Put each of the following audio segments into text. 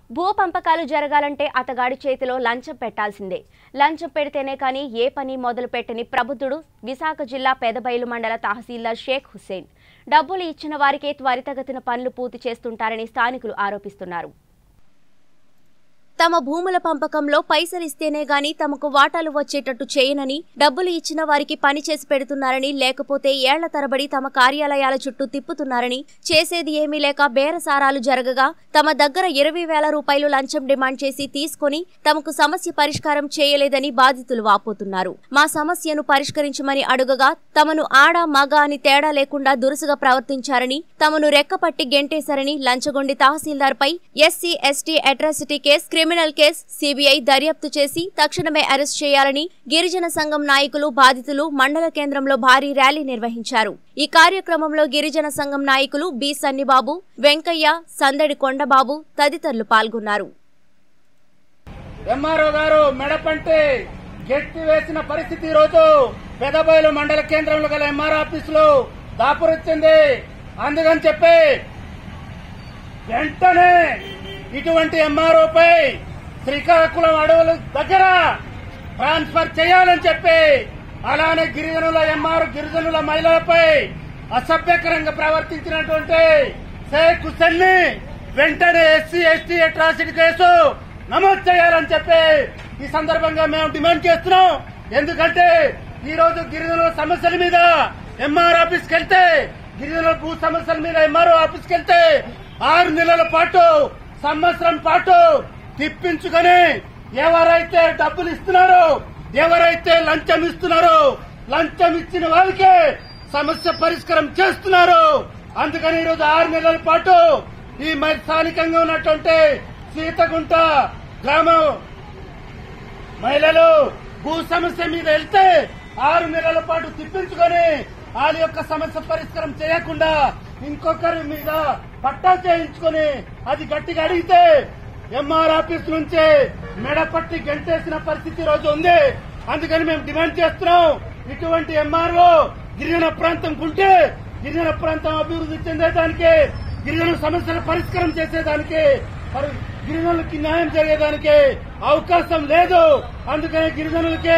భూ పంపకాలు జరగాలంటే అతగాడి చేతిలో లంచం పెట్టాల్సిందే లంచం పెడితేనే కానీ ఏ పని మొదలు పెట్టని ప్రబుద్ధుడు విశాఖ జిల్లా పెదబయలు మండల తహసీల్దార్ షేక్ హుస్సేన్ డబ్బులు ఇచ్చిన వారికే త్వరితగతిన పనులు పూర్తి చేస్తుంటారని స్థానికులు ఆరోపిస్తున్నారు తమ భూముల పంపకంలో పైసలిస్తేనే గాని తమకు వాటాలు వచ్చేటట్టు చేయనని డబ్బులు ఇచ్చిన వారికి పని చేసి పెడుతున్నారని లేకపోతే ఏళ్ల తరబడి తమ కార్యాలయాల చుట్టూ తిప్పుతున్నారని చేసేది ఏమీ లేక బేరసారాలు జరగగా తమ దగ్గర ఇరవై వేల రూపాయలు లంచం డిమాండ్ చేసి తీసుకొని తమకు సమస్య పరిష్కారం చేయలేదని బాధితులు వాపోతున్నారు మా సమస్యను పరిష్కరించమని అడుగగా తమను ఆడ మగ అని తేడా లేకుండా దురుసుగా ప్రవర్తించారని తమను రెక్కపట్టి గెంటేశారని లంచగొండి తహసీల్దార్ పై SC ST atrocity case criminal case CBI దర్యాప్తు చేసి తక్షణమే అరెస్ట్ చేయాలని గిరిజన సంఘం నాయకులు బాధితులు మండల కేంద్రంలో భారీ ర్యాలీ నిర్వహించారు ఈ కార్యక్రమంలో గిరిజన సంఘం నాయకులు బి సన్నిబాబు వెంకయ్య సందడి కొండబాబు తదితరులు పాల్గొన్నారు ఎంఆర్ఓ గారు మెడపంటి గెట్టి వేసిన పరిస్థితి ఈ రోజు పెదబయలు మండల కేంద్రంలో గల ఎంఆర్ ఆఫీసులో దాపురిచ్చింది అందుకని చెప్పి వెంటనే ఇటువంటి ఎంఆర్ఓపై శ్రీకాకుళం అడవుల దగ్గర ట్రాన్స్ఫర్ చేయాలని చెప్పి అలానే గిరిజనుల ఎంఆర్ గిరిజనుల మహిళలపై అసభ్యకరంగా ప్రవర్తించినటువంటి షేక్ హుస్సేన్ని వెంటనే ఎస్సీ ఎస్టీ అట్రాసిటీ కేసు నమోదు చేయాలని చెప్పి ఈ సందర్భంగా మేము డిమాండ్ చేస్తున్నాం ఎందుకంటే ఈ రోజు గిరిజనుల సమస్యల మీద ఎంఆర్ ఆఫీస్కి వెళ్తే గిరిజనుల భూ సమస్యల మీద ఎంఆర్ఓ ఆఫీస్కి వెళ్తే ఆరు నెలల పాటు సంవత్సరం పాటు తిప్పించుకొని ఎవరైతే డబ్బులు ఇస్తున్నారో ఎవరైతే లంచం ఇస్తున్నారో లంచం ఇచ్చిన వాళ్ళకే సమస్య పరిష్కారం చేస్తున్నారు అందుకని ఈరోజు ఆరు నెలల పాటు ఈ మరి స్థానికంగా ఉన్నటువంటి సీతగుంట గ్రామం మహిళలు భూ సమస్య మీద వెళ్తే ఆరు నెలల పాటు తిప్పించుకొని వాళ్ళ యొక్క సమస్య పరిష్కారం చేయకుండా ఇంకొకరి మీద పట్టా చేయించుకొని అది గట్టిగా అడిగితే ఎంఆర్ ఆఫీస్ నుంచే మెడపట్టి గెంటేసిన పరిస్థితి ఈ రోజు ఉంది అందుకని మేము డిమాండ్ చేస్తున్నాం ఇటువంటి ఎంఆర్ఓ గిరిజన ప్రాంతం ఉంటే గిరిజన ప్రాంతం అభివృద్ధి చెందేదానికి గిరిజన సమస్యల పరిష్కారం చేసేదానికి మరి గిరిజనులకి న్యాయం జరిగేదానికి అవకాశం లేదు అందుకని గిరిజనులకి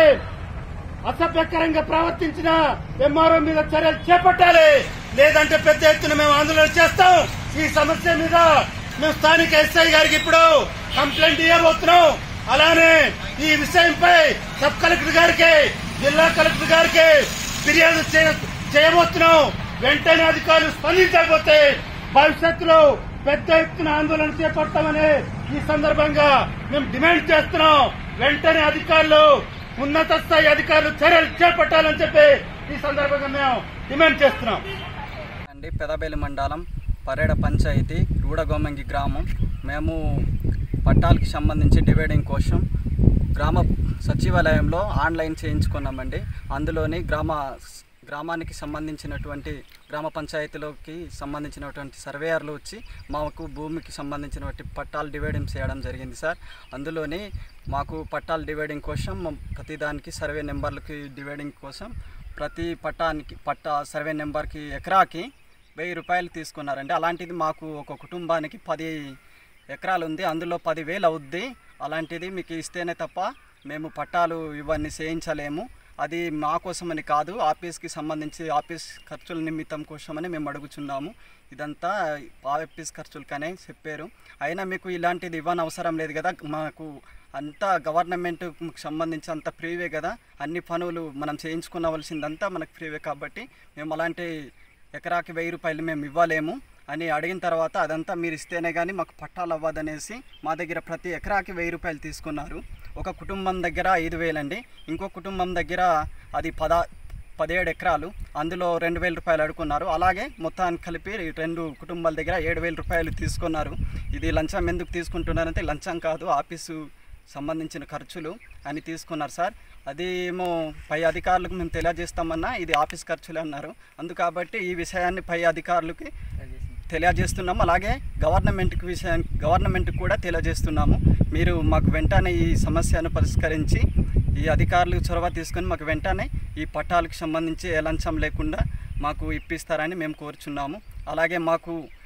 అసభ్యకరంగా ప్రవర్తించిన ఎంఆర్ఓ మీద చర్యలు చేపట్టాలి లేదంటే పెద్ద ఎత్తున మేము ఆందోళన చేస్తాం ఈ సమస్య మీద మేము స్థానిక ఎస్ఐ గారికి ఇప్పుడు కంప్లైంట్ ఇవ్వబోతున్నాం అలానే ఈ విషయంపై సబ్ కలెక్టర్ గారికి జిల్లా కలెక్టర్ గారికి ఫిర్యాదు చేయ- చేయబోతున్నాం వెంటనే అధికారులు స్పందించకపోతే భవిష్యత్తులో పెద్ద ఎత్తున ఆందోళన చేపడతామని ఈ సందర్భంగా మేము డిమాండ్ చేస్తున్నాం వెంటనే అధికారులు ఉన్నత స్థాయి అధికారులు చర్యలు చేపట్టాలని చెప్పి ఈ సందర్భంగా మేము డిమాండ్ చేస్తున్నాం అండి పెదబేలి మండలం పరేడ పంచాయతీ రూడగోమంగి గ్రామం మేము పట్టాలకి సంబంధించి డివైడింగ్ కోసం గ్రామ సచివాలయంలో ఆన్లైన్ చేయించుకున్నామండి అందులోని గ్రామ గ్రామానికి సంబంధించినటువంటి గ్రామ పంచాయతీలోకి సంబంధించినటువంటి సర్వేయర్లు వచ్చి మాకు భూమికి సంబంధించినటువంటి పట్టాలు డివైడింగ్ చేయడం జరిగింది సార్ అందులోని మాకు పట్టాలు డివైడింగ్ కోసం ప్రతిదానికి సర్వే నెంబర్లకి డివైడింగ్ కోసం ప్రతి పట్టానికి పట్టా సర్వే నెంబర్కి ఎకరాకి వెయ్యి రూపాయలు తీసుకున్నారండి అలాంటిది మాకు ఒక కుటుంబానికి పది ఎకరాలు ఉంది అందులో పదివేలు అవుద్ది అలాంటిది మీకు ఇస్తేనే తప్ప మేము పట్టాలు ఇవన్నీ చేయించలేము అది మా కోసమని కాదు ఆఫీస్కి సంబంధించి ఆఫీస్ ఖర్చుల నిమిత్తం కోసమని మేము అడుగుచున్నాము ఇదంతా ఆఫీస్ ఖర్చులకనే చెప్పారు అయినా మీకు ఇలాంటిది ఇవ్వని అవసరం లేదు కదా మాకు అంతా గవర్నమెంట్ సంబంధించి అంత ఫ్రీవే కదా అన్ని పనులు మనం చేయించుకునవలసిందంతా మనకు ఫ్రీవే కాబట్టి మేము అలాంటి ఎకరాకి వెయ్యి రూపాయలు మేము ఇవ్వలేము అని అడిగిన తర్వాత అదంతా మీరు ఇస్తేనే కానీ మాకు పట్టాలు అవ్వదనేసి మా దగ్గర ప్రతి ఎకరాకి వెయ్యి రూపాయలు తీసుకున్నారు ఒక కుటుంబం దగ్గర ఐదు వేలండి ఇంకో కుటుంబం దగ్గర అది పదా పదిహేడు ఎకరాలు అందులో రెండు వేల రూపాయలు అడుగుకున్నారు అలాగే మొత్తానికి కలిపి రెండు కుటుంబాల దగ్గర ఏడు వేల రూపాయలు తీసుకున్నారు ఇది లంచం ఎందుకు తీసుకుంటున్నారంటే లంచం కాదు ఆఫీసు సంబంధించిన ఖర్చులు అని తీసుకున్నారు సార్ అది ఏమో పై అధికారులకు మేము తెలియజేస్తామన్నా ఇది ఆఫీస్ ఖర్చులే అన్నారు అందు కాబట్టి ఈ విషయాన్ని పై అధికారులకి తెలియజేస్తున్నాము అలాగే గవర్నమెంట్కి విషయం గవర్నమెంట్కి కూడా తెలియజేస్తున్నాము మీరు మాకు వెంటనే ఈ సమస్యను పరిష్కరించి ఈ అధికారులు చొరవ తీసుకొని మాకు వెంటనే ఈ పట్టాలకు సంబంధించి ఏ లంచం లేకుండా మాకు ఇప్పిస్తారని మేము కోరుచున్నాము అలాగే మాకు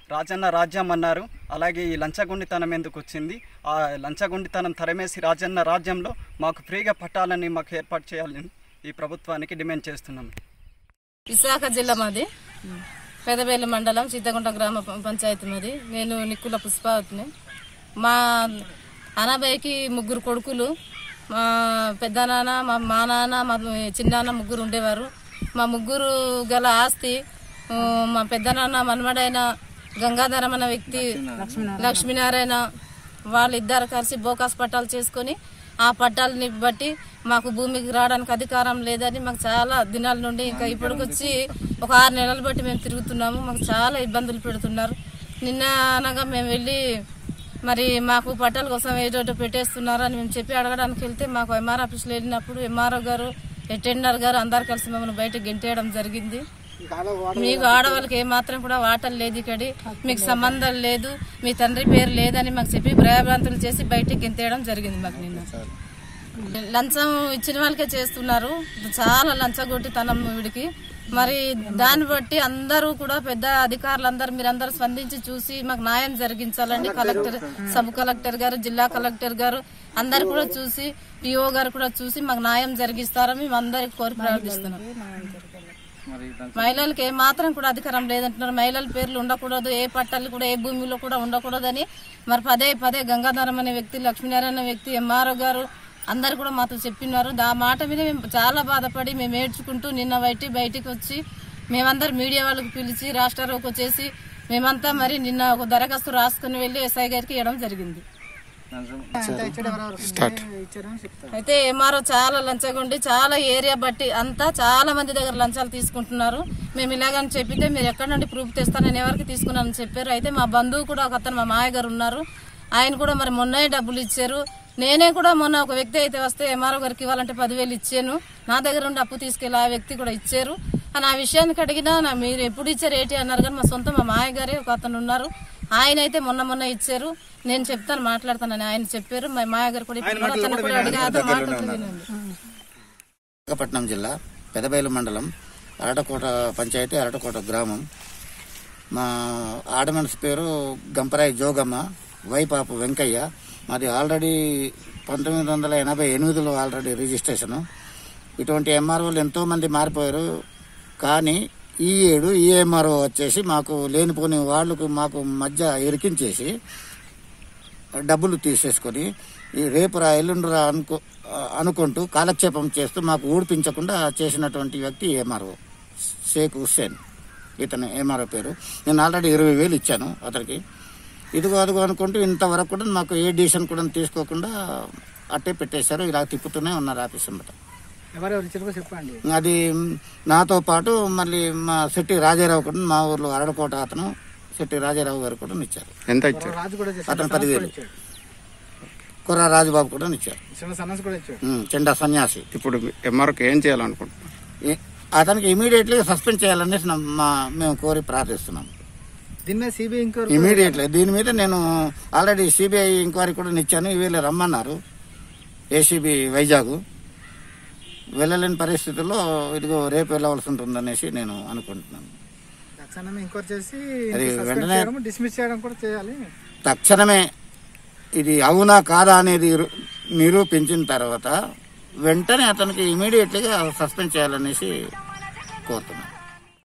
రాజన్న రాజ్యం అన్నారు అలాగే ఈ లంచగొండితనం ఎందుకు వచ్చింది ఆ లంచగొండితనం తరమేసి రాజన్న రాజ్యంలో మాకు ఫ్రీగా పట్టాలని మాకు ఏర్పాటు చేయాలని ఈ ప్రభుత్వానికి డిమాండ్ చేస్తున్నాం విశాఖ జిల్లా మాది పెదవేలు మండలం సీతగుంట గ్రామ పం- పంచాయతీ మాది నేను నిక్కుల పుష్పావతిని మా అనాబాయికి ముగ్గురు కొడుకులు మా పెద్ద నాన్న మా మా నాన్న మా చిన్నాన్న ముగ్గురు ఉండేవారు మా ముగ్గురు గల ఆస్తి ఆ, మా పెద్ద నాన్న మనమడైన గంగాధరం అనే వ్యక్తి లక్ష్మీనారాయణ వాళ్ళిద్దరు కలిసి బోకాస్ పట్టాలు చేసుకొని ఆ పట్టాలని బట్టి మాకు భూమికి రావడానికి అధికారం లేదని మాకు చాలా దినాల నుండి ఇంకా ఇప్పటికొచ్చి ఒక ఆరు నెలలు బట్టి మేము తిరుగుతున్నాము మాకు చాలా ఇబ్బందులు పెడుతున్నారు నిన్న అనగా మేము వెళ్ళి మరి మాకు పట్టాల కోసం ఏటోటో పెట్టేస్తున్నారు అని మేము చెప్పి అడగడానికి వెళ్తే మాకు ఎంఆర్ ఆఫీస్లో వెళ్ళినప్పుడు ఎంఆర్ఓ గారు టెండర్ గారు అందరు కలిసి మమ్మల్ని బయటకు గెంటేయడం జరిగింది మీకు ఆడవాళ్ళకి ఏమాత్రం కూడా వాటం లేదు ఇక్కడి మీకు సంబంధం లేదు మీ తండ్రి పేరు లేదని మాకు చెప్పి భయభ్రాంతులు చేసి బయటికి గెంతేయడం జరిగింది మాకు నిన్న లంచం ఇచ్చిన వాళ్ళకే చేస్తున్నారు చాలా లంచగొట్టితనం వీడికి మరి దాన్ని బట్టి అందరూ కూడా పెద్ద అధికారులందరూ మీరందరూ స్పందించి చూసి మాకు న్యాయం జరిగించాలని కలెక్టర్ సబ్ కలెక్టర్ గారు జిల్లా కలెక్టర్ గారు అందరు కూడా చూసి పిఓ గారు కూడా చూసి మాకు న్యాయం జరిగిస్తారని మేము అందరికి కోరి ప్రార్థిస్తున్నాం మహిళలకు ఏ మాత్రం కూడా అధికారం లేదంటున్నారు మహిళల పేర్లు ఉండకూడదు ఏ పట్టాలు కూడా ఏ భూమిలో కూడా ఉండకూడదని మరి పదే పదే గంగాధరం అనే వ్యక్తి లక్ష్మీనారాయణ అనే వ్యక్తి ఎంఆర్ఓ గారు అందరు కూడా మాతో చెప్పినారు ఆ మాట మీద మేము చాలా బాధపడి మేము ఏడ్చుకుంటూ నిన్న బయట బయటికి వచ్చి మేమందరు మీడియా వాళ్ళకి పిలిచి రాష్ట్రాలకు వచ్చేసి మేమంతా మరి నిన్న ఒక దరఖాస్తు రాసుకుని వెళ్ళి ఎస్ఐ గారికి ఇవ్వడం జరిగింది అయితే ఎంఆర్ఓ చాలా లంచగొండి చాలా ఏరియా బట్టి అంతా చాలా మంది దగ్గర లంచాలు తీసుకుంటున్నారు మేము ఇలాగని చెప్పితే మీరు ఎక్కడి నుండి ప్రూఫ్ తెస్తాను నేను ఎవరికి తీసుకున్నానని చెప్పారు అయితే మా బంధువు కూడా ఒక అతను మా మాయ గారు ఉన్నారు ఆయన కూడా మరి మొన్నే డబ్బులు ఇచ్చారు నేనే కూడా మొన్న ఒక వ్యక్తి అయితే వస్తే ఎంఆర్ఓ గారికి ఇవ్వాలంటే పదివేలు ఇచ్చాను నా దగ్గర నుండి అప్పు తీసుకెళ్ళి ఆ వ్యక్తి కూడా ఇచ్చారు అని ఆ విషయానికి అడిగినా నా మీరు ఎప్పుడు ఇచ్చారు ఏంటి అన్నారు కానీ మా సొంత మా మాయ గారే ఒక అతను ఉన్నారు ఆయన అయితే మొన్న మొన్న ఇచ్చారు నేను చెప్తాను మాట్లాడతానని ఆయన చెప్పారు మా మాయ గారు కూడా ఇప్పుడు కూడా అతను కూడా అడిగి అతను మాట్లాడుతుంది వినండి. విశాఖపట్నం జిల్లా పెదబయలు మండలం అరటకోట పంచాయతీ అరటకోట గ్రామం మా ఆడమనిషి పేరు గంపరాయి జోగమ్మ వైపాపు వెంకయ్య మాది ఆల్రెడీ పంతొమ్మిది వందల ఎనభై ఎనిమిదిలో ఆల్రెడీ రిజిస్ట్రేషను ఇటువంటి ఎంఆర్ఓలు ఎంతో మంది మారిపోయారు కానీ ఈ ఏడు ఈ ఎంఆర్ఓ వచ్చేసి మాకు లేనిపోని వాళ్ళకు మాకు మధ్య ఇరికించేసి డబ్బులు తీసేసుకొని ఈ రేపు రా ఎల్లుండి రా అనుకో అనుకుంటూ కాలక్షేపం చేస్తూ మాకు ఊడిపించకుండా చేసినటువంటి వ్యక్తి ఏమారో షేక్ హుస్సేన్ ఇతను ఏమారో పేరు నేను ఆల్రెడీ ఇరవై వేలు ఇచ్చాను అతనికి ఇదిగో అదిగో అనుకుంటూ ఇంతవరకు కూడా మాకు ఏ డిసిషన్ కూడా తీసుకోకుండా అట్టే పెట్టేశారు ఇలా తిప్పుతూనే ఉన్నారు ఆఫీస్ అంతా ఎవరెవరు ఇచ్చారో చెప్పండి అది నాతో పాటు మళ్ళీ మా శెట్టి రాజారావు కూడా మా ఊర్లో అరడకోట అతను శెట్టి రాజారావు గారు కూడా ఇచ్చారు ఎంత ఇచ్చారు రాజు కూడా చేశాడు అతను సనస్ పదివేలు. కూడా ఇచ్చాడు కుర్ర రాజుబాబు కూడా ఇచ్చారు చిన్న సన్నస్ కూడా ఇచ్చాడు ఉమ్, చెండా సన్యాసి ఇప్పుడు ఎంఆర్ఓకి ఏం చేయాలనుకుంటున్నారు ఈ- అతనికి ఇమీడియట్లీ సస్పెండ్ చేయాలనేసి నా- మా మేము కోరి ప్రార్థిస్తున్నాం దీని మీద సిబిఐ ఇంక్వైరీ ఇమీడియట్లీ దీని మీద నేను ఆల్రెడీ సిబిఐ ఎంక్వైరీ కూడా ఇచ్చాను వీళ్ళు రమ్మన్నారు ఏసీబీ వైజాగ్ వెళ్ళలేని పరిస్థితుల్లో ఇదిగో రేపు వెళ్ళవలసి ఉంటుందనేసి నేను అనుకుంటున్నాను తక్షణమే ఎంక్వైరీ చేసి అది సస్పెండ్ వెంటనే- చేయడం డిస్మిస్ చేయడం కూడా చేయాలి తక్షణమే ఇది అవునా కాదా అనేది రు- నిరూపించిన తర్వాత వెంటనే అతనికి ఇమీడియట్లీగా సస్పెండ్ చేయాలనేసి కోరుతున్నాను